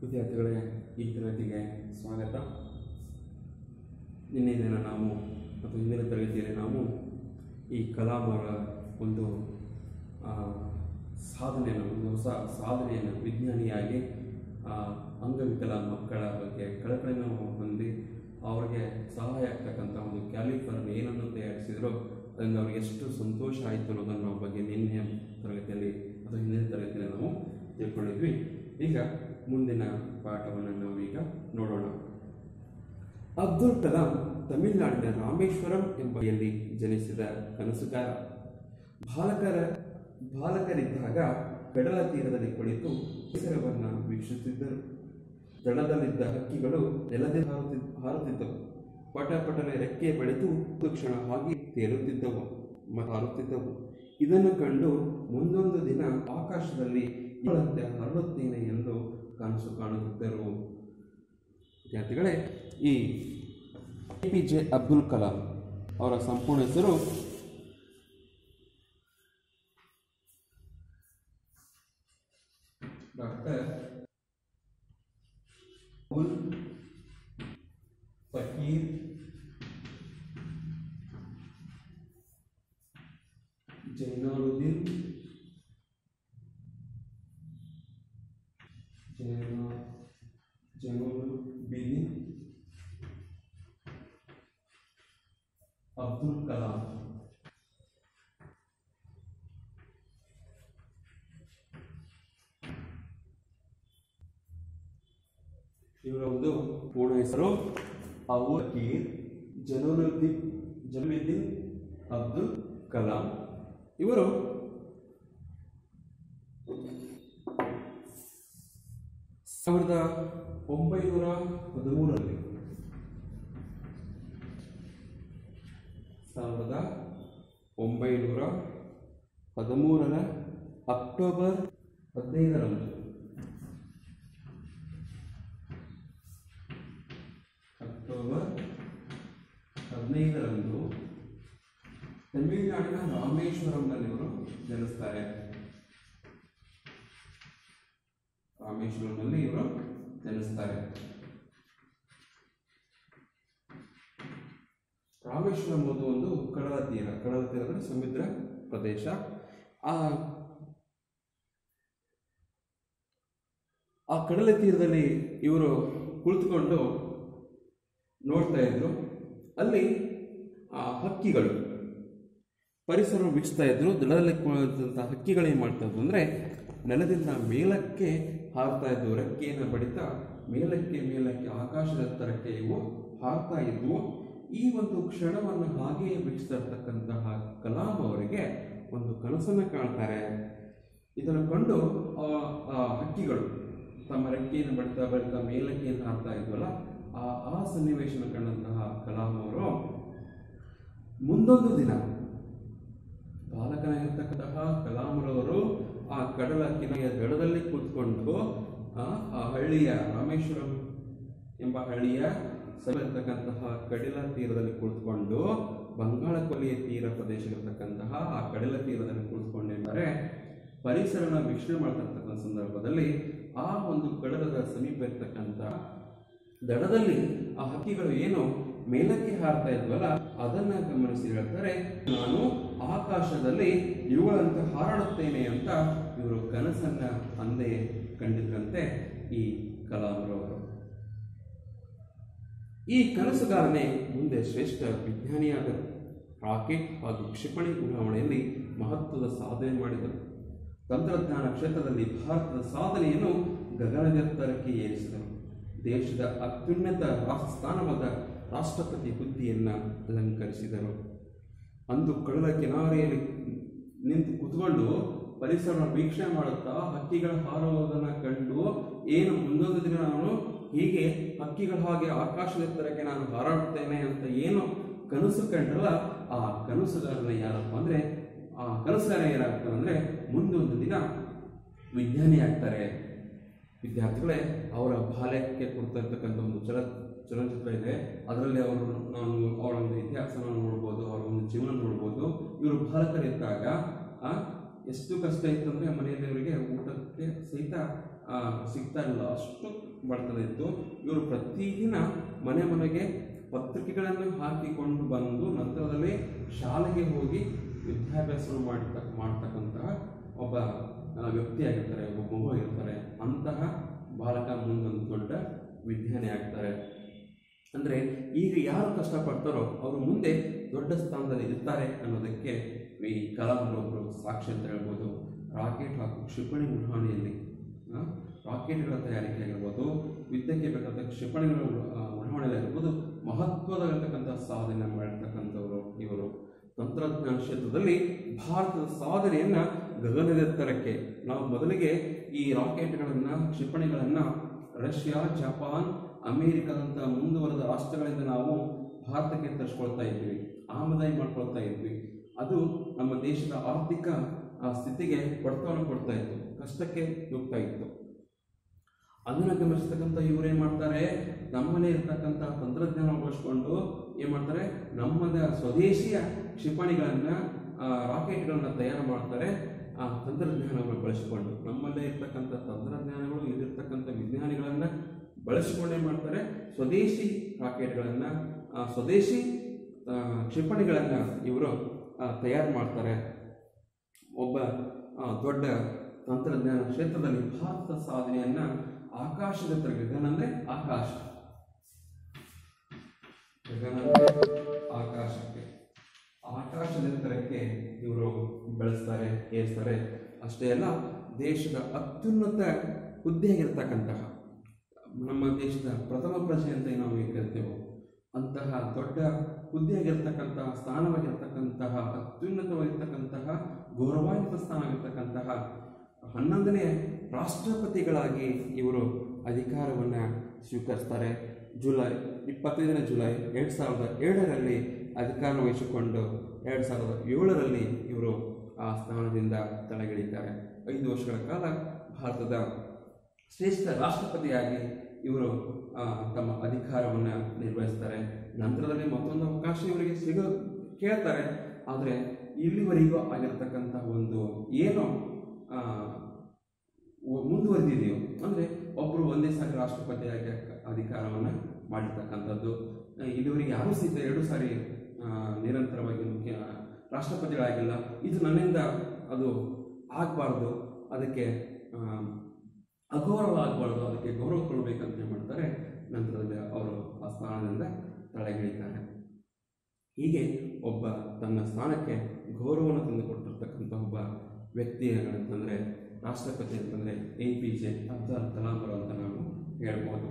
ವಿದ್ಯಾರ್ಥಿಗಳೇ ಈ ತರಗತಿಗೆ ಸ್ವಾಗತ ನಿನ್ನೆ ದಿನ ನಾವು ಮತ್ತು ಹಿಂದಿನ ತರಗತಿಯಲ್ಲಿ ನಾವು ಈ ಕಲಾಂ ಅವರ ಒಂದು ಆ, ಸಾಧನೆಯನ್ನು ಒಂದು ಹೊಸ ಸಾಧನೆಯನ್ನು ವಿಜ್ಞಾನಿಯಾಗಿ ಆ, ಅಂಗವಿಕಲ ಮಕ್ಕಳ ಬಗ್ಗೆ ಕಳಕಳಿನ ಹೊಂದಿ ಅವರಿಗೆ ಸಹಾಯ ಆಗ್ತಕ್ಕಂಥ ಒಂದು ಕ್ಯಾಲಿಫರ್ನ ಏನನ್ನು ತಯಾರಿಸಿದರೋ ಅದರಿಂದ ಅವರಿಗೆ ಎಷ್ಟು ಸಂತೋಷ ಆಯಿತು ಅನ್ನೋದನ್ನ ಬಗ್ಗೆ ನಿನ್ನೆ ತರಗತಿಯಲ್ಲಿ ಅಥವಾ ಹಿಂದಿನ ತರಗತಿಯಲ್ಲಿ ನಾವು ತಿಳ್ಕೊಂಡಿದ್ವಿ ಈಗ ಮುಂದಿನ ಪಾಠವನ್ನು ನಾವೀಗ ನೋಡೋಣ ಅಬ್ದುಲ್ ಕಲಾಂ ತಮಿಳುನಾಡಿನ ರಾಮೇಶ್ವರಂ ಎಂಬಲ್ಲಿ ಜನಿಸಿದ ಕನಸುಗಾರ ಬಾಲಕರ ಬಾಲಕರಿದ್ದಾಗ ಕಡಲ ತೀರದಲ್ಲಿ ಕುಳಿತು ಪರಿಸರವನ್ನು ವೀಕ್ಷಿಸುತ್ತಿದ್ದರು ದಡದಲ್ಲಿದ್ದ ಹಕ್ಕಿಗಳು ನೆಲದಲ್ಲಿ ಹಾರುತ್ತಿದ್ ಹಾರುತ್ತಿದ್ದವು ಪಟ ಪಟನೆ ರೆಕ್ಕೆ ಬೆಳೆದು ಒಂದು ಕ್ಷಣ ಹಾಗೆ ತೇಲುತ್ತಿದ್ದವು ಮತ್ತು ಹಾರುತ್ತಿದ್ದವು ಇದನ್ನು ಕಂಡು ಮುಂದೊಂದು ದಿನ ಆಕಾಶದಲ್ಲಿ ಇವಳಂತೆ ಹರಡುತ್ತೇನೆ ಎಂದು ಕನಸು ಕಾಣುತ್ತಿದ್ದರು ವಿದ್ಯಾರ್ಥಿಗಳೇ ಈ A P J Abdul Kalam ಅವರ ಸಂಪೂರ್ಣ ಹೆಸರು ಡಾಕ್ಟರ್ ಉಲ್ ಫಕೀರ್ ಜೈನಾಲುದ್ದೀನ್ ಜೈನ ಜೈನುದ್ದೀನ್ ಅಬ್ದುಲ್ ಕಲಾಂ ಇವರ ಒಂದು ಪೂರ್ಣ ಹೆಸರು ಅಬುಲ್ ಫಕೀರ್ ಜನುಲುದ್ದೀನ್ ಜನುಲುದ್ದೀನ್ ಅಬ್ದುಲ್ ಕಲಾಂ ಇವರು ಸಾವಿರದ ಒಂಬೈನೂರ ಹದಿಮೂರರಲ್ಲಿ ಸಾವಿರದ ಒಂಬೈನೂರ ಹದಿಮೂರರ ಅಕ್ಟೋಬರ್ ಹದಿನೈದರಂದು ಅಕ್ಟೋಬರ್ ಹದಿನೈದರಂದು ತಮಿಳುನಾಡಿನ ರಾಮೇಶ್ವರಂನಲ್ಲಿ ಇವರು ಜನಿಸ್ತಾರೆ ರಾಮೇಶ್ವರಂನಲ್ಲಿ ಇವರು ಜನಿಸ್ತಾರೆ ರಾಮೇಶ್ವರಂ ಒಂದು ಒಂದು ಕಡಲ ತೀರ ಕಡಲ ತೀರ ಅಂದರೆ ಸಮುದ್ರ ಪ್ರದೇಶ ಆ ಆ ಕಡಲ ತೀರದಲ್ಲಿ ಇವರು ಕುಳಿತುಕೊಂಡು ನೋಡ್ತಾ ಇದ್ರು ಅಲ್ಲಿ ಆ ಹಕ್ಕಿಗಳು ಪರಿಸರ ವೀಕ್ಷಿಸ್ತಾ ಇದ್ರು ದಡದಲ್ಲಿ ಕುಳಿತಂಥ ಹಕ್ಕಿಗಳು ಏನು ಮಾಡ್ತಾ ಇದ್ವು ಅಂದರೆ ನೆಲದಿಂದ ಮೇಲಕ್ಕೆ ಹಾರ್ತಾ ಇದ್ವು ರೆಕ್ಕೆಯನ್ನು ಬಡಿತಾ ಮೇಲಕ್ಕೆ ಮೇಲಕ್ಕೆ ಆಕಾಶದ ಎತ್ತರಕ್ಕೆ ಇವು ಹಾರ್ತಾ ಇದ್ವು ಈ ಒಂದು ಕ್ಷಣವನ್ನು ಹಾಗೆಯೇ ವೀಕ್ಷಿಸ್ತಾ ಇರ್ತಕ್ಕಂತಹ ಕಲಾಂ ಅವರಿಗೆ ಒಂದು ಕನಸನ್ನು ಕಾಣ್ತಾರೆ ಇದನ್ನು ಕಂಡು ಆ ಆ ಹಕ್ಕಿಗಳು ತಮ್ಮ ರೆಕ್ಕೆಯನ್ನು ಬಡಿತಾ ಬಡಿತಾ ಮೇಲಕ್ಕೆ ಏನು ಹಾರ್ತಾ ಇದ್ವಲ್ಲ ಆ ಆ ಸನ್ನಿವೇಶನ ಕಂಡಂತಹ ಕಲಾಂ ಅವರು ಮುಂದೊಂದು ದಿನ ಬಾಲಕನಾಗಿರ್ತಕ್ಕಂತಹ ಕಲಾಂರವರು ಆ ಕಡಲ ಕಿನೆಯ ದಡದಲ್ಲಿ ಕೂತ್ಕೊಂಡು ಆ ಆ ಹಳ್ಳಿಯ ರಾಮೇಶ್ವರಂ ಎಂಬ ಹಳ್ಳಿಯ ಸಲ್ಲಿರ್ತಕ್ಕಂತಹ ಕಡಲ ತೀರದಲ್ಲಿ ಕುಳಿತುಕೊಂಡು ಬಂಗಾಳ ಕೊಲ್ಲಿಯ ತೀರ ಪ್ರದೇಶದಲ್ಲಿರ್ತಕ್ಕಂತಹ ಆ ಕಡಲ ತೀರದಲ್ಲಿ ಕುಳಿತುಕೊಂಡೆಂದರೆ ಪರಿಸರನ ವೀಕ್ಷಣೆ ಮಾಡ್ತಿರ್ತಕ್ಕಂಥ ಸಂದರ್ಭದಲ್ಲಿ ಆ ಒಂದು ಕಡಲದ ಸಮೀಪ ಇರ್ತಕ್ಕಂಥ ದಡದಲ್ಲಿ ಆ ಹಕ್ಕಿಗಳು ಏನು ಮೇಲಕ್ಕೆ ಹಾರ್ತಾ ಇದ್ವಲ್ಲ ಅದನ್ನ ಗಮನಿಸಿ ಹೇಳ್ತಾರೆ ನಾನು ಆಕಾಶದಲ್ಲಿ ಇವುಗಳಂತೆ ಹಾರಾಡುತ್ತೇನೆ ಅಂತ ಇವರು ಕನಸನ್ನ ಅಂದೇ ಕಂಡಿದ್ರಂತೆ ಈ ಕಲಾಂರವರು ಈ ಕನಸುಗಾರನೇ ಮುಂದೆ ಶ್ರೇಷ್ಠ ವಿಜ್ಞಾನಿಯಾದರು ರಾಕೆಟ್ ಹಾಗೂ ಕ್ಷಿಪಣಿ ಉಡಾವಣೆಯಲ್ಲಿ ಮಹತ್ವದ ಸಾಧನೆ ಮಾಡಿದರು ತಂತ್ರಜ್ಞಾನ ಕ್ಷೇತ್ರದಲ್ಲಿ ಭಾರತದ ಸಾಧನೆಯನ್ನು ಗಗನಗೆತ್ತರಕ್ಕೆ ಏರಿಸಿದರು ದೇಶದ ಅತ್ಯುನ್ನತ ರಾಷ್ಟ್ರ ಸ್ಥಾನವಾದ ರಾಷ್ಟ್ರಪತಿ ಹುದ್ದೆಯನ್ನು ಅಲಂಕರಿಸಿದರು ಅಂದು ಕಡಲ ಕಿನಾರೆಯಲ್ಲಿ ನಿಂತು ಕುತ್ಕೊಂಡು ಪರಿಸರ ವೀಕ್ಷಣೆ ಮಾಡುತ್ತಾ ಹಕ್ಕಿಗಳ ಹಾರುವುದನ್ನು ಕಂಡು ಏನು ಮುಂದೊಂದು ದಿನ ನಾನು ಹೀಗೆ ಹಕ್ಕಿಗಳ ಹಾಗೆ ಆಕಾಶದ ಎತ್ತರಕ್ಕೆ ನಾನು ಹಾರಾಡುತ್ತೇನೆ ಅಂತ ಏನು ಕನಸು ಕಂಡ್ರಲ್ಲ ಆ ಕನಸುಗಾರನ ಯಾರಪ್ಪ ಅಂದರೆ ಆ ಕನಸುಗಾರ ಏನಾಗ್ತಾರೆ ಅಂದರೆ ಮುಂದೊಂದು ದಿನ ವಿಜ್ಞಾನಿ ಆಗ್ತಾರೆ ವಿದ್ಯಾರ್ಥಿಗಳೇ ಅವರ ಬಾಲ್ಯಕ್ಕೆ ಕೊಡ್ತಿರ್ತಕ್ಕಂಥ ಒಂದು ಚಲ ಚಲನಚಿತ್ರ ಇದೆ ಅದರಲ್ಲಿ ಅವರು ನಾನು ಅವರ ಒಂದು ಇತಿಹಾಸನ ನೋಡ್ಬೋದು ಅವರ ಒಂದು ಜೀವನ ನೋಡ್ಬೋದು ಇವರು ಬಾಲಕರಿದ್ದಾಗ ಆ, ಎಷ್ಟು ಕಷ್ಟ ಇತ್ತು ಅಂದರೆ ಮನೆಯಲ್ಲಿ ಅವರಿಗೆ ಊಟಕ್ಕೆ ಸಹಿತ ಆ, ಸಿಗ್ತಾ ಇಲ್ಲ ಅಷ್ಟು ಬರ್ತದೆ ಇತ್ತು ಇವರು ಪ್ರತಿದಿನ ಮನೆ ಮನೆಗೆ ಪತ್ರಿಕೆಗಳನ್ನು ಹಾಕಿಕೊಂಡು ಬಂದು ನಂತರದಲ್ಲಿ ಶಾಲೆಗೆ ಹೋಗಿ ವಿದ್ಯಾಭ್ಯಾಸವನ್ನು ಮಾಡ್ತ ಮಾಡ್ತಕ್ಕಂತಹ ಒಬ್ಬ ಆ, ವ್ಯಕ್ತಿಯಾಗಿರ್ತಾರೆ ಒಬ್ಬ ಮಗು ಆಗಿರ್ತಾರೆ ಅಂತಹ ಬಾಲಕ ಮುಂದೊಂದು ದೊಡ್ಡ ವಿಜ್ಞಾನಿ ಆಗ್ತಾರೆ ಅಂದರೆ ಈಗ ಯಾರು ಕಷ್ಟಪಡ್ತಾರೋ ಅವರು ಮುಂದೆ ದೊಡ್ಡ ಸ್ಥಾನದಲ್ಲಿ ಇರ್ತಾರೆ ಅನ್ನೋದಕ್ಕೆ ಈ ಕಲಾಮರೊಬ್ಬರು ಸಾಕ್ಷಿ ಅಂತ ಹೇಳ್ಬೋದು ರಾಕೆಟ್ ಹಾಗೂ ಕ್ಷಿಪಣಿ ಉಡಾವಣೆಯಲ್ಲಿ ಆ, ರಾಕೆಟ್ಗಳ ತಯಾರಿಕೆ ಆಗಿರ್ಬೋದು ಯುದ್ಧಕ್ಕೆ ಬೇಕಾದ ಕ್ಷಿಪಣಿಗಳ ಆ, ಉಡಾವಣೆಯಲ್ಲಿ ಆಗಿರ್ಬೋದು ಮಹತ್ವದಲ್ಲಿರ್ತಕ್ಕಂಥ ಸಾಧನೆ ಮಾಡಿರ್ತಕ್ಕಂಥವರು ಇವರು ತಂತ್ರಜ್ಞಾನ ಕ್ಷೇತ್ರದಲ್ಲಿ ಭಾರತದ ಸಾಧನೆಯನ್ನ ಗಗನದೆತ್ತರಕ್ಕೆ ನಾವು ಮೊದಲಿಗೆ ಈ ರಾಕೆಟ್ಗಳನ್ನು ಕ್ಷಿಪಣಿಗಳನ್ನು ರಷ್ಯಾ ಜಪಾನ್ ಅಮೇರಿಕಾದಂತಹ ಮುಂದುವರೆದ ರಾಷ್ಟ್ರಗಳಿಂದ ನಾವು ಭಾರತಕ್ಕೆ ತರಿಸ್ಕೊಳ್ತಾ ಇದ್ವಿ ಆಮದಾಯಿ ಮಾಡ್ಕೊಳ್ತಾ ಇದ್ವಿ ಅದು ನಮ್ಮ ದೇಶದ ಆರ್ಥಿಕ ಆ, ಸ್ಥಿತಿಗೆ ಕೊಡ್ತವನ್ನು ಕೊಡ್ತಾ ಇತ್ತು ಕಷ್ಟಕ್ಕೆ ನುಗ್ತಾ ಇತ್ತು ಅದನ್ನ ಗಮನಿಸ್ತಕ್ಕಂಥ ಇವ್ರು ಏನ್ ಮಾಡ್ತಾರೆ ನಮ್ಮಲ್ಲೇ ಇರ್ತಕ್ಕಂಥ ತಂತ್ರಜ್ಞಾನ ಬಳಸ್ಕೊಂಡು ಏನ್ ಮಾಡ್ತಾರೆ ನಮ್ಮದ ಸ್ವದೇಶಿಯ ಕ್ಷಿಪಣಿಗಳನ್ನ ಆ, ರಾಕೆಟ್ಗಳನ್ನ ತಯಾರು ಮಾಡ್ತಾರೆ ಆ ತಂತ್ರಜ್ಞಾನಗಳು ಬಳಸಿಕೊಂಡು ನಮ್ಮಲ್ಲೇ ಇರ್ತಕ್ಕಂಥ ತಂತ್ರಜ್ಞಾನಗಳು ಇಲ್ಲಿರ್ತಕ್ಕಂಥ ವಿಜ್ಞಾನಿಗಳನ್ನ ಬಳಸಿಕೊಂಡೇ ಮಾಡ್ತಾರೆ ಸ್ವದೇಶಿ ರಾಕೆಟ್ಗಳನ್ನ ಆ, ಸ್ವದೇಶಿ ಆ, ಕ್ಷಿಪಣಿಗಳನ್ನ ಇವರು ತಯಾರು ಮಾಡ್ತಾರೆ ಒಬ್ಬ ಆ, ದೊಡ್ಡ ತಂತ್ರಜ್ಞಾನ ಕ್ಷೇತ್ರದಲ್ಲಿ ಭಾರತದ ಸಾಧನೆಯನ್ನ ಆಕಾಶದ ಎತ್ತರ ಗಗನ ಅಂದ್ರೆ ಆಕಾಶ ಗಗನ ಅಂದ್ರೆ ಆಕಾಶಕ್ಕೆ ಆಕಾಶದ ಎತ್ತರಕ್ಕೆ ಇವರು ಬೆಳೆಸ್ತಾರೆ ಏರಿಸ್ತಾರೆ ಅಷ್ಟೇ ಅಲ್ಲ ದೇಶದ ಅತ್ಯುನ್ನತ ಹುದ್ದೆಯಾಗಿರ್ತಕ್ಕಂತಹ ನಮ್ಮ ದೇಶದ ಪ್ರಥಮ ಪ್ರಜೆ ಅಂತ ನಾವು ಏನು ಕರಿತೇವೋ ಅಂತಹ ದೊಡ್ಡ ಹುದ್ದೆಯಾಗಿರ್ತಕ್ಕಂತಹ ಸ್ಥಾನವಾಗಿರ್ತಕ್ಕಂತಹ ಅತ್ಯುನ್ನತವಾಗಿರ್ತಕ್ಕಂತಹ ಗೌರವಾನ್ವಿತ ಸ್ಥಾನವಾಗಿರ್ತಕ್ಕಂತಹ ಹನ್ನೊಂದನೇ ರಾಷ್ಟ್ರಪತಿಗಳಾಗಿ ಇವರು ಅಧಿಕಾರವನ್ನು ಸ್ವೀಕರಿಸ್ತಾರೆ ಜುಲೈ ಇಪ್ಪತ್ತೈದನೇ ಜುಲೈ ಎರಡು ಸಾವಿರದ ಏಳರಲ್ಲಿ ಅಧಿಕಾರ ವಹಿಸಿಕೊಂಡು ಎರಡು ಸಾವಿರದ ಏಳರಲ್ಲಿ ಇವರು ಆ ಸ್ಥಾನದಿಂದ ಕೆಳಗಿಳಿತಾರೆ ಐದು ವರ್ಷಗಳ ಕಾಲ ಭಾರತದ ಶ್ರೇಷ್ಠ ರಾಷ್ಟ್ರಪತಿಯಾಗಿ ಇವರು ಆ, ತಮ್ಮ ಅಧಿಕಾರವನ್ನು ನಿರ್ವಹಿಸ್ತಾರೆ ನಂತರದಲ್ಲಿ ಮತ್ತೊಂದು ಅವಕಾಶ ಇವರಿಗೆ ಸಿಗ ಕೇಳ್ತಾರೆ ಆದರೆ ಇಲ್ಲಿವರೆಗೂ ಆಗಿರ್ತಕ್ಕಂಥ ಒಂದು ಏನು ಆ, ಒ- ಮುಂದುವರೆದಿದೆಯೋ ಅಂದರೆ ಒಬ್ಬರು ಒಂದೇ ಸಾರಿ ರಾಷ್ಟ್ರಪತಿಯಾಗಿ ಅಧಿಕಾರವನ್ನು ಮಾಡಿರ್ತಕ್ಕಂಥದ್ದು ಆ, ಇಲ್ಲಿವರೆಗೆ ಯಾರೂ ಸಹಿತ ಎರಡು ಸಾರಿ ಆ, ನಿರಂತರವಾಗಿ ಮುಖ್ಯ ರಾಷ್ಟ್ರಪತಿಗಳಾಗಿಲ್ಲ ಇದು ನನ್ನಿಂದ ಅದು ಆಗಬಾರ್ದು ಅದಕ್ಕೆ ಆ, ಅಗೌರವ ಆಗಬಾರ್ದು ಅದಕ್ಕೆ ಗೌರವ ಕೊಡಬೇಕಂತ ಏನು ಮಾಡ್ತಾರೆ ನಂತರದಲ್ಲಿ ಅವರು ಆ ಸ್ಥಾನದಿಂದ ತಳಗಿಳಿತಾರೆ ಹೀಗೆ ಒಬ್ಬ ತನ್ನ ಸ್ಥಾನಕ್ಕೆ ಗೌರವವನ್ನು ತಂದುಕೊಟ್ಟಿರ್ತಕ್ಕಂಥ ಒಬ್ಬ ವ್ಯಕ್ತಿ ಅಂತಂದರೆ ರಾಷ್ಟ್ರಪತಿ ಅಂತಂದರೆ A P J Abdul Kalam ಅವರು ಅಂತ ನಾವು ಹೇಳ್ಬೋದು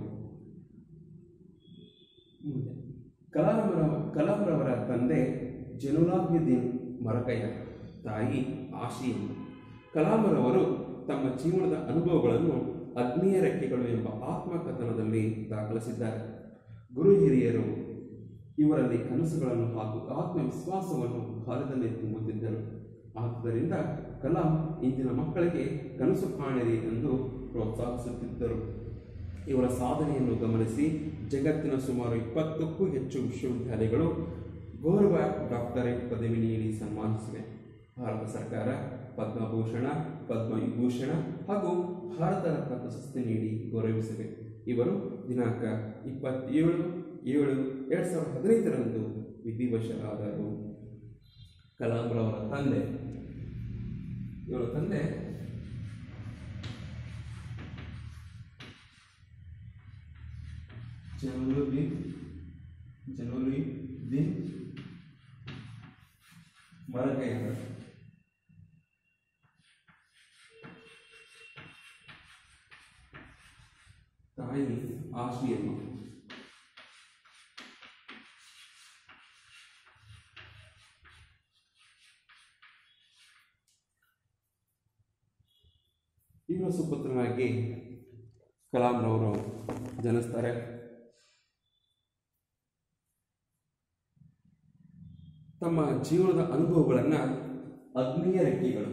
ಮುಂದೆ ಕಲಾಂರವರ ಕಲಾಂರವರ ತಂದೆ ಜನುಲಾಬ್ಯುದ್ದೀನ್ ಮರಕಯ್ಯ ತಾಯಿ ಆಶಿಯನ್ ಕಲಾಂರವರು ತಮ್ಮ ಜೀವನದ ಅನುಭವಗಳನ್ನು ಅಗ್ನಿಯ ರೆಕ್ಕೆಗಳು ಎಂಬ ಆತ್ಮಕಥನದಲ್ಲಿ ದಾಖಲಿಸಿದ್ದಾರೆ ಗುರು ಹಿರಿಯರು ಇವರಲ್ಲಿ ಕನಸುಗಳನ್ನು ಹಾಗೂ ಆತ್ಮವಿಶ್ವಾಸವನ್ನು ಭಾರತದಲ್ಲಿ ತುಂಬುತ್ತಿದ್ದರು ಆದ್ದರಿಂದ ಕಲಾಂ ಇಂದಿನ ಮಕ್ಕಳಿಗೆ ಕನಸು ಕಾಣಿರಿ ಎಂದು ಪ್ರೋತ್ಸಾಹಿಸುತ್ತಿದ್ದರು ಇವರ ಸಾಧನೆಯನ್ನು ಗಮನಿಸಿ ಜಗತ್ತಿನ ಸುಮಾರು ಇಪ್ಪತ್ತಕ್ಕೂ ಹೆಚ್ಚು ವಿಶ್ವವಿದ್ಯಾಲಯಗಳು ಗೌರವ ಡಾಕ್ಟರೇಟ್ ಪದವಿ ನೀಡಿ ಸನ್ಮಾನಿಸಿವೆ ಭಾರತ ಸರ್ಕಾರ ಪದ್ಮಭೂಷಣ ಪದ್ಮವಿಭೂಷಣ ಹಾಗೂ ಭಾರತ ರತ್ನ ಪ್ರಶಸ್ತಿ ನೀಡಿ ಗೌರವಿಸಿವೆ ಇವರು ದಿನಾಂಕ ಇಪ್ಪತ್ತೇಳು ಏಳು ಎರಡು ಸಾವಿರದ ಹದಿನೈದರಂದು ವಿಧಿವಶರಾದರು ಕಲಾಂರವರ ತಂದೆ ಇವರ ತಂದೆ ಜನುಲುದ್ದೀನ್ ಜನುಲುದ್ದೀನ್ ಮರಕಯ್ಯ ತಾಯಿ ಆಶಿಯಮ್ಮ ಇವರ ಸುಪುತ್ರನಾಗಿ ಕಲಾಂರವರು ಜನಿಸ್ತಾರೆ ತಮ್ಮ ಜೀವನದ ಅನುಭವಗಳನ್ನು ಅಗ್ನಿಯ ರೆಕ್ಕೆಗಳು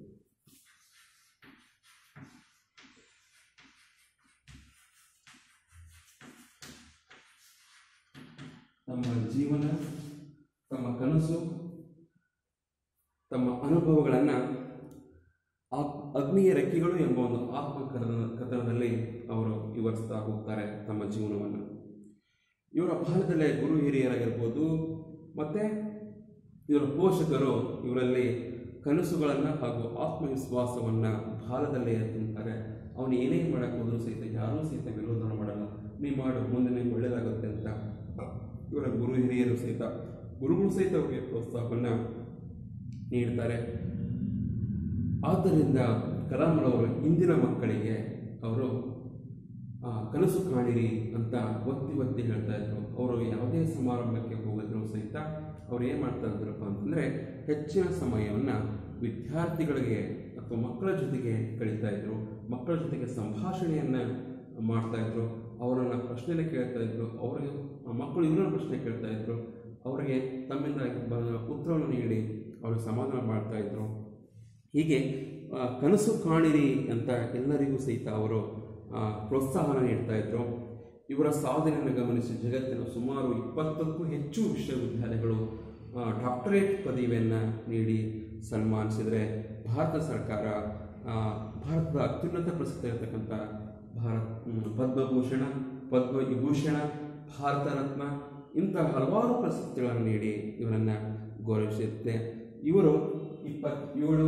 ತಮ್ಮ ಜೀವನ ತಮ್ಮ ಕನಸು ತಮ್ಮ ಅನುಭವಗಳನ್ನು ಅಗ್ನಿಯ ರೆಕ್ಕೆಗಳು ಎಂಬ ಒಂದು ಆತ್ಮಕಥನ ಕಥನದಲ್ಲಿ ಅವರು ವಿವರಿಸ್ತಾ ಹೋಗ್ತಾರೆ ತಮ್ಮ ಜೀವನವನ್ನು ಇವರ ಬಾಲ್ಯದಲ್ಲೇ ಗುರು ಹಿರಿಯರಾಗಿರ್ಬೋದು ಮತ್ತು ಇವರ ಪೋಷಕರು ಇವರಲ್ಲಿ ಕನಸುಗಳನ್ನು ಹಾಗೂ ಆತ್ಮವಿಶ್ವಾಸವನ್ನು ಬಾಲದಲ್ಲೇ ತುಂಬ್ತಾರೆ ಅವನು ಏನೇ ಮಾಡಕ್ಕೆ ಹೋದರೂ ಸಹಿತ ಯಾರೂ ಸಹಿತ ವಿರೋಧ ಮಾಡಲ್ಲ ನೀ ಮಾಡು ಮುಂದೆ ನಿನಗೆ ಒಳ್ಳೆಯದಾಗುತ್ತೆ ಅಂತ ಇವರ ಗುರು ಹಿರಿಯರು ಸಹಿತ ಗುರುಗಳು ಸಹಿತ ಅವರಿಗೆ ಪ್ರೋತ್ಸಾಹವನ್ನು ನೀಡ್ತಾರೆ ಆದ್ದರಿಂದ ಕಲಾಂರವರು ಇಂದಿನ ಮಕ್ಕಳಿಗೆ ಅವರು ಆ, ಕನಸು ಕಾಣಿರಿ ಅಂತ ಒತ್ತಿ ಒತ್ತಿ ಹೇಳ್ತಾ ಇದ್ರು ಅವರು ಯಾವುದೇ ಸಮಾರಂಭಕ್ಕೆ ಹೋಗಿದ್ರು ಸಹಿತ ಅವ್ರು ಏನು ಮಾಡ್ತಾ ಇದ್ರಪ್ಪ ಅಂತಂದರೆ ಹೆಚ್ಚಿನ ಸಮಯವನ್ನು ವಿದ್ಯಾರ್ಥಿಗಳಿಗೆ ಅಥವಾ ಮಕ್ಕಳ ಜೊತೆಗೆ ಕಳೀತಾ ಇದ್ರು ಮಕ್ಕಳ ಜೊತೆಗೆ ಸಂಭಾಷಣೆಯನ್ನು ಮಾಡ್ತಾ ಇದ್ರು ಅವರನ್ನು ಪ್ರಶ್ನೆನ ಕೇಳ್ತಾ ಇದ್ರು ಅವರಿಗೆ ಆ ಮಕ್ಕಳು ಇವರನ್ನ ಪ್ರಶ್ನೆ ಕೇಳ್ತಾ ಇದ್ರು ಅವರಿಗೆ ತಮ್ಮಿಂದ ಬ- ಉತ್ತರವನ್ನು ನೀಡಿ ಅವ್ರಿಗೆ ಸಮಾಧಾನ ಮಾಡ್ತಾ ಇದ್ರು ಹೀಗೆ ಆ, ಕನಸು ಕಾಣಿರಿ ಅಂತ ಎಲ್ಲರಿಗೂ ಸಹಿತ ಅವರು ಆ, ಪ್ರೋತ್ಸಾಹನ ನೀಡ್ತಾ ಇದ್ರು ಇವರ ಸಾಧನೆಯನ್ನು ಗಮನಿಸಿ ಜಗತ್ತಿನ ಸುಮಾರು ಇಪ್ಪತ್ತಕ್ಕೂ ಹೆಚ್ಚು ವಿಶ್ವವಿದ್ಯಾಲಯಗಳು ಆ, ಡಾಕ್ಟರೇಟ್ ಪದವಿಯನ್ನು ನೀಡಿ ಸನ್ಮಾನಿಸಿದರೆ ಭಾರತ ಸರ್ಕಾರ ಆ, ಭಾರತದ ಅತ್ಯುನ್ನತ ಪ್ರಸಿದ್ಧ ಇರತಕ್ಕಂಥ ಭಾರತ್ ಹ್ಮ್, ಪದ್ಮಭೂಷಣ ಪದ್ಮವಿಭೂಷಣ ಭಾರತ ರತ್ನ ಇಂತಹ ಹಲವಾರು ಪ್ರಶಸ್ತಿಗಳನ್ನು ನೀಡಿ ಇವರನ್ನು ಗೌರವಿಸುತ್ತೆ ಇವರು ಇಪ್ಪತ್ತೇಳು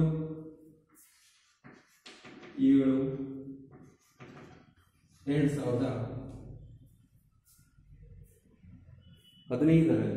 ಏಳು ಎರಡು ಸಾವಿರದ ಹದಿನೈದರಲ್ಲಿ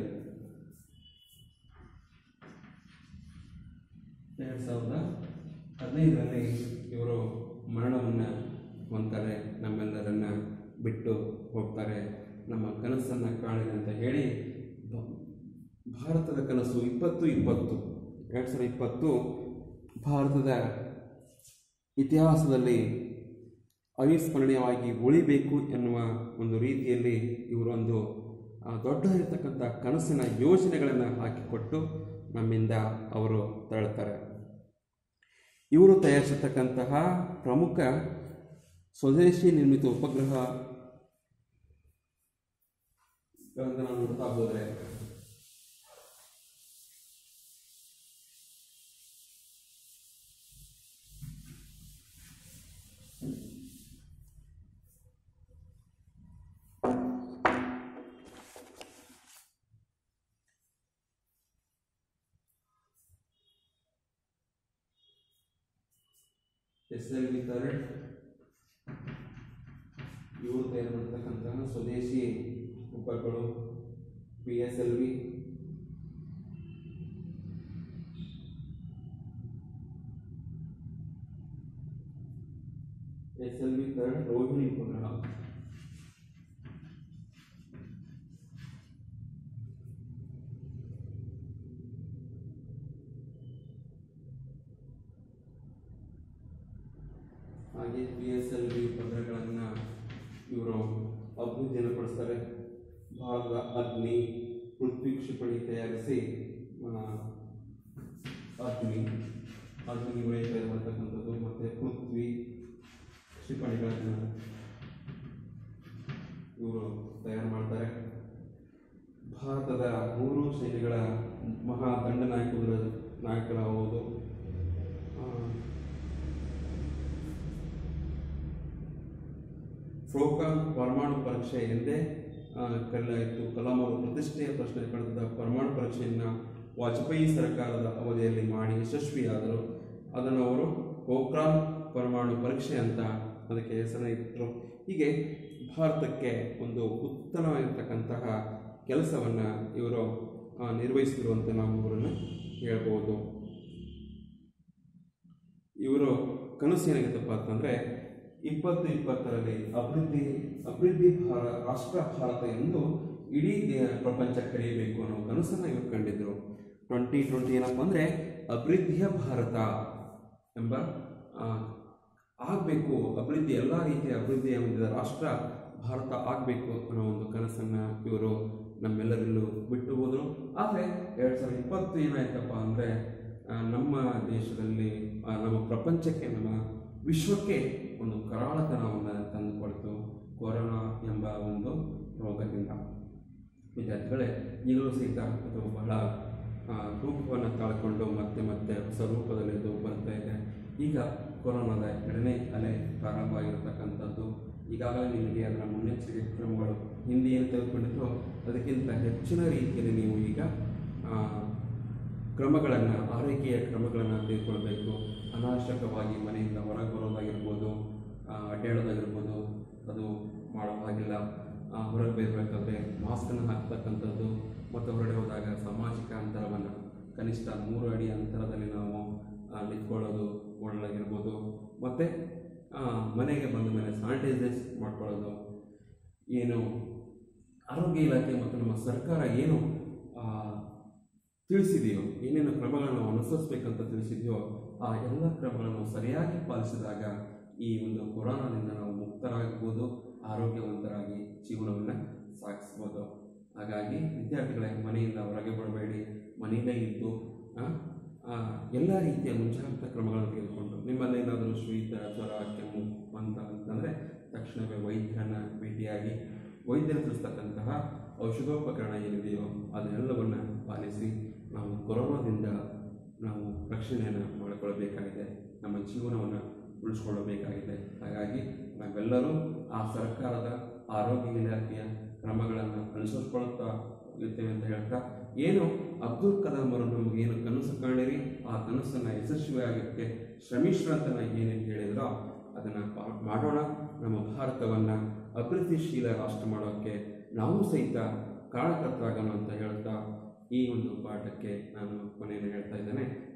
ಎರಡು ಸಾವಿರದ ಹದಿನೈದರಲ್ಲಿ ಇವರು ಮರಣವನ್ನು ಹೊಂದ್ತಾರೆ ನಮ್ಮೆಲ್ಲರನ್ನ ಬಿಟ್ಟು ಹೋಗ್ತಾರೆ ನಮ್ಮ ಕನಸನ್ನು ಕಾಣಿದೆ ಅಂತ ಹೇಳಿ ಬ- ಭಾರತದ ಕನಸು ಇಪ್ಪತ್ತು ಇಪ್ಪತ್ತು ಎರಡು ಸಾವಿರದ ಇಪ್ಪತ್ತು ಭಾರತದ ಇತಿಹಾಸದಲ್ಲಿ ಅವಿಸ್ಮರಣೀಯವಾಗಿ ಉಳಿಬೇಕು ಎನ್ನುವ ಒಂದು ರೀತಿಯಲ್ಲಿ ಇವರೊಂದು ಆ, ದೊಡ್ಡ ಇರತಕ್ಕಂಥ ಕನಸಿನ ಯೋಜನೆಗಳನ್ನು ಹಾಕಿಕೊಟ್ಟು ನಮ್ಮಿಂದ ಅವರು ತೆರಳುತ್ತಾರೆ ಇವರು ತಯಾರಿಸಿರ್ತಕ್ಕಂತಹ ಪ್ರಮುಖ ಸ್ವದೇಶಿ ನಿರ್ಮಿತ ಉಪಗ್ರಹ ಗಳನ್ನ ನಾವು ನೋಡ್ತಾ ಹೋದರೆ ಎಸ್ ಎಲ್ ವಿ ಥರ್ಡ್ ಇವರು ತಯಾರು ಮಾಡ್ತಕ್ಕಂತಹ ಸ್ವದೇಶಿ ಉಪಗಳು P S L V S L V third Rohini ಉಪಗ್ರಹ ಹಾಗೆ ಪಿ ಎಸ್ ಎಲ್ ವಿ ಪದಗಳನ್ನು ಇವರು ಅಭಿವೃದ್ಧಿಯನ್ನು ಪಡಿಸ್ತಾರೆ ಭಾರತದ ಅಗ್ನಿ ಪೃಥ್ವಿ ಕ್ಷಿಪಣಿ ತಯಾರಿಸಿ ಆ, ಅಗ್ನಿ ಅಗ್ನಿ ವಲಯ ತಯಾರು ಮಾಡ್ತಕ್ಕಂಥದ್ದು ಮತ್ತು ಪೃಥ್ವಿ ಕ್ಷಿಪಣಿಗಳನ್ನು ಇವರು ತಯಾರು ಮಾಡ್ತಾರೆ ಭಾರತದ ಮೂರು ಸೇನೆಗಳ ಮಹಾ ದಂಡನಾಯಕರ ನಾಯಕರಾಗುವುದು ಆ, ಫ್ರೋಕಾನ್ ಪರಮಾಣು ಪರೀಕ್ಷೆ ಎಂದೇ ಆ, ಕರೆಯಲಾಯಿತು ಕಲಾಂ ಅವರು ಪ್ರತಿಷ್ಠೆಯ ಪ್ರಶ್ನೆ ಪಡೆದ ಪರಮಾಣು ಪರೀಕ್ಷೆಯನ್ನು ವಾಜಪೇಯಿ ಸರ್ಕಾರದ ಅವಧಿಯಲ್ಲಿ ಮಾಡಿ ಯಶಸ್ವಿಯಾದರು ಅದನ್ನು ಅವರು ಪೋಖ್ರಾನ್ ಪರಮಾಣು ಪರೀಕ್ಷೆ ಅಂತ ಅದಕ್ಕೆ ಹೆಸರನ್ನು ಇಟ್ಟರು ಹೀಗೆ ಭಾರತಕ್ಕೆ ಒಂದು ಉತ್ತಮವಾಗಿರ್ತಕ್ಕಂತಹ ಕೆಲಸವನ್ನು ಇವರು ಆ, ನಿರ್ವಹಿಸಿದರು ಅಂತ ನಾವು ಇವರನ್ನು ಹೇಳ್ಬೋದು ಇವರು ಕನಸು ಏನಾಗಿತ್ತಪ್ಪ ಅಂತಂದರೆ ಇಪ್ಪತ್ತು ಇಪ್ಪತ್ತರಲ್ಲಿ ಅಭಿವೃದ್ಧಿ ಅಭಿವೃದ್ಧಿ ಭಾರ ರಾಷ್ಟ್ರ ಭಾರತ ಎಂದು ಇಡೀ ದೇ- ಪ್ರಪಂಚ ಕರೆಯಬೇಕು ಅನ್ನೋ ಕನಸನ್ನು ಇವರು ಕಂಡಿದ್ದರು ಟ್ವೆಂಟಿ ಟ್ವೆಂಟಿ ಏನಪ್ಪ ಅಂದರೆ ಅಭಿವೃದ್ಧಿಯ ಭಾರತ ಎಂಬ ಆಗಬೇಕು ಅಭಿವೃದ್ಧಿ ಎಲ್ಲ ರೀತಿಯ ಅಭಿವೃದ್ಧಿಯ ಹೊಂದಿದ ರಾಷ್ಟ್ರ ಭಾರತ ಆಗಬೇಕು ಅನ್ನೋ ಒಂದು ಕನಸನ್ನು ಇವರು ನಮ್ಮೆಲ್ಲರಲ್ಲೂ ಬಿಟ್ಟು ಹೋದರು ಆದರೆ ಎರಡು ಸಾವಿರದ ಇಪ್ಪತ್ತು ಏನಾಯ್ತಪ್ಪ ಅಂದರೆ ನಮ್ಮ ದೇಶದಲ್ಲಿ ಆ, ನಮ್ಮ ಪ್ರಪಂಚಕ್ಕೆ ನಮ್ಮ ವಿಶ್ವಕ್ಕೆ ಒಂದು ಕರಾಳತನವನ್ನು ತಂದುಕೊಡ್ತು ಕೊರೋನಾ ಎಂಬ ಒಂದು ರೋಗದಿಂದ ವಿದ್ಯಾರ್ಥಿಗಳೇ ಈಗಲೂ ಸಹಿತ ಅದು ಬಹಳ ಆ, ರೂಪವನ್ನು ತಾಳ್ಕೊಂಡು ಮತ್ತೆ ಮತ್ತೆ ಹೊಸ ರೂಪದಲ್ಲಿ ಅದು ಬರ್ತಾ ಇದೆ ಈಗ ಕೊರೋನಾದ ಎರಡನೇ ಅಲೆ ಪ್ರಾರಂಭ ಆಗಿರತಕ್ಕಂಥದ್ದು ಈಗಾಗಲೇ ನಿಮಗೆ ಅದರ ಮುನ್ನೆಚ್ಚರಿಕೆ ಕ್ರಮಗಳು ಹಿಂದೆ ಏನು ತೆಗೆದುಕೊಂಡಿದ್ದೋ ಅದಕ್ಕಿಂತ ಹೆಚ್ಚಿನ ರೀತಿಯಲ್ಲಿ ನೀವು ಈಗ ಆ, ಕ್ರಮಗಳನ್ನು ಆರೈಕೆಯ ಕ್ರಮಗಳನ್ನು ತೆಗೆದುಕೊಳ್ಬೇಕು ಅನಾವಶ್ಯಕವಾಗಿ ಮನೆಯಿಂದ ಹೊರಗೆ ಬರೋದಾಗಿರ್ಬೋದು ಆ, ಅಡ್ಡಾಡೋದಾಗಿರ್ಬೋದು ಅದು ಮಾಡೋ ಹಾಗಿಲ್ಲ ಆ, ಹೊರಗೆ ಬರಬೇಕಾದ್ರೆ ಮಾಸ್ಕನ್ನು ಹಾಕ್ತಕ್ಕಂಥದ್ದು ಮತ್ತು ಹೊರಗಡೆ ಹೋದಾಗ ಸಾಮಾಜಿಕ ಅಂತರವನ್ನು ಕನಿಷ್ಠ ಮೂರು ಅಡಿ ಅಂತರದಲ್ಲಿ ನಾವು ಆ, ನಿಂತ್ಕೊಳ್ಳೋದು ಓಡಲಾಗಿರ್ಬೋದು ಮತ್ತು ಮನೆಗೆ ಬಂದ ಮೇಲೆ ಸ್ಯಾನಿಟೈಸರ್ಸ್ ಮಾಡ್ಕೊಳ್ಳೋದು ಏನು ಆರೋಗ್ಯ ಇಲಾಖೆ ಮತ್ತು ನಮ್ಮ ಸರ್ಕಾರ ಏನು ಆ, ತಿಳಿಸಿದೆಯೋ ಏನೇನು ಕ್ರಮಗಳನ್ನು ನಾವು ಅನುಸರಿಸಬೇಕಂತ ತಿಳಿಸಿದೆಯೋ ಆ ಎಲ್ಲ ಕ್ರಮಗಳನ್ನು ಸರಿಯಾಗಿ ಪಾಲಿಸಿದಾಗ ಈ ಒಂದು ಕೊರೋನಾದಿಂದ ನಾವು ಮುಕ್ತರಾಗ್ಬೋದು ಆರೋಗ್ಯವಂತರಾಗಿ ಜೀವನವನ್ನು ಸಾಗಿಸ್ಬೋದು ಹಾಗಾಗಿ ವಿದ್ಯಾರ್ಥಿಗಳೇ ಮನೆಯಿಂದ ಹೊರಗೆ ಬರಬೇಡಿ ಮನೆಯಲ್ಲೇ ಇದ್ದು ಆ, ಆ, ಎಲ್ಲ ರೀತಿಯ ಮುಂಜಾಗ್ರತಾ ಕ್ರಮಗಳನ್ನು ತೆಗೆದುಕೊಂಡು ನಿಮ್ಮಲ್ಲಿ ಏನಾದರೂ ಶೀತ ಜ್ವರ ಕೆಮ್ಮು ಅಂತ ಅಂತಂದರೆ ತಕ್ಷಣವೇ ವೈದ್ಯರನ್ನು ಭೇಟಿಯಾಗಿ ವೈದ್ಯರು ತಿಳಿಸ್ತಕ್ಕಂತಹ ಔಷಧೋಪಕರಣ ಏನಿದೆಯೋ ಅದನ್ನೆಲ್ಲವನ್ನು ಪಾಲಿಸಿ ನಾವು ಕೊರೋನಾದಿಂದ ನಾವು ರಕ್ಷಣೆಯನ್ನು ಮಾಡಿಕೊಳ್ಳಬೇಕಾಗಿದೆ ನಮ್ಮ ಜೀವನವನ್ನು ಉಳಿಸ್ಕೊಳ್ಳಬೇಕಾಗಿದೆ ಹಾಗಾಗಿ ನಾವೆಲ್ಲರೂ ಆ ಸರ್ಕಾರದ ಆರೋಗ್ಯ ಇಲಾಖೆಯ ಕ್ರಮಗಳನ್ನು ಅನುಸರಿಸ್ಕೊಳ್ತಾ ಇರ್ತೇವೆ ಅಂತ ಹೇಳ್ತಾ ಏನು ಅಬ್ದುಲ್ ಕಲಾಂ ಅವರು ನಮಗೆ ಏನು ಕನಸು ಕಾಣಿರಿ ಆ ಕನಸನ್ನು ಯಶಸ್ವಿಯಾಗಕ್ಕೆ ಶ್ರಮಿಸ್ರ ಅಂತ ನಾನು ಏನೇನು ಹೇಳಿದ್ರೋ ಅದನ್ನು ಮಾಡೋಣ ನಮ್ಮ ಭಾರತವನ್ನು ಅಭಿವೃದ್ಧಿಶೀಲ ರಾಷ್ಟ್ರ ಮಾಡೋಕ್ಕೆ ನಾವು ಸಹಿತ ಕಾರಣಕರ್ತರಾಗೋಣ ಅಂತ ಹೇಳ್ತಾ ಈ ಒಂದು ಪಾಠಕ್ಕೆ ನಾನು ಕೊನೆಯನ್ನು ಹೇಳ್ತಾ ಇದ್ದೇನೆ